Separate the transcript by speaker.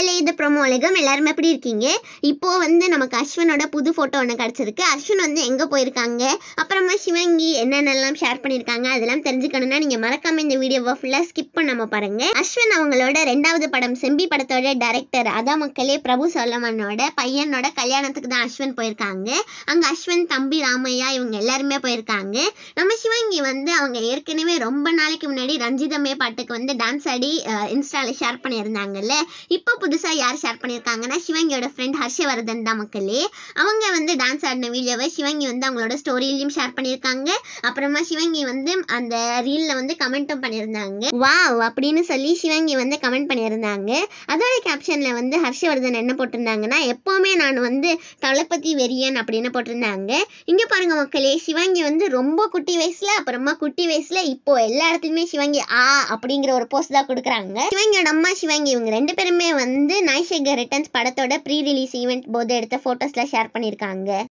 Speaker 1: மக்களே இது ப்ரோமோ உலகம் எல்லாரும் எப்படி இருக்கீங்க இப்போ வந்து நமக்கு அஸ்வினோட புது ஃபோட்டோ ஒன்று கிடச்சிருக்கு அஸ்வின் வந்து எங்கே போயிருக்காங்க அப்புறமா சிவங்கி என்னென்னலாம் ஷேர் பண்ணியிருக்காங்க அதெல்லாம் தெரிஞ்சுக்கணும்னா நீங்கள் மறக்காம இந்த வீடியோவை ஃபுல்லாக ஸ்கிப் பண்ணாம பாருங்க அஸ்வின் அவங்களோட ரெண்டாவது படம் செம்பி படத்தோட டைரக்டர் அதான் மக்களே பிரபு சோலமனோட பையனோட கல்யாணத்துக்கு தான் அஸ்வின் போயிருக்காங்க அங்கே அஸ்வின் தம்பி ராமையா இவங்க எல்லாருமே போயிருக்காங்க நம்ம சிவங்கி வந்து அவங்க ஏற்கனவே ரொம்ப நாளைக்கு முன்னாடி ரஞ்சிதமே பாட்டுக்கு வந்து டான்ஸ் ஆடி இன்ஸ்டால ஷேர் பண்ணியிருந்தாங்கல்ல இப்போ புதுசாக யார் ஷேர் பண்ணியிருக்காங்கன்னா சிவங்கியோட ஃப்ரெண்ட் ஹர்ஷவர்தன் தான் மக்களே அவங்க வந்து டான்ஸ் ஆடின வீடியோவை சிவங்கி வந்து அவங்களோட ஸ்டோரியிலையும் ஷேர் பண்ணியிருக்காங்க அப்புறமா சிவங்கி வந்து அந்த ரீலில் வந்து கமெண்ட்டும் பண்ணியிருந்தாங்க வாவ் அப்படின்னு சொல்லி சிவங்கி வந்து கமெண்ட் பண்ணியிருந்தாங்க அதோட கேப்ஷனில் வந்து ஹர்ஷவர்தன் என்ன போட்டிருந்தாங்கன்னா எப்போவுமே நான் வந்து தளபதி வெறியன் அப்படின்னு போட்டிருந்தாங்க இங்கே பாருங்க மக்களே சிவங்கி வந்து ரொம்ப குட்டி வயசுல அப்புறமா குட்டி வயசுல இப்போ எல்லா இடத்துலையுமே சிவங்கி ஆ அப்படிங்கிற ஒரு போஸ்ட் தான் கொடுக்குறாங்க சிவங்கியோட அம்மா சிவங்கி இவங்க ரெண்டு பேருமே வந்து நாய்சேகர் ரிட்டர்ன்ஸ் படத்தோட ப்ரீ ரிலீஸ் ஈவெண்ட் போது எடுத்த ஃபோட்டோஸ்லாம் ஷேர் பண்ணியிருக்காங்க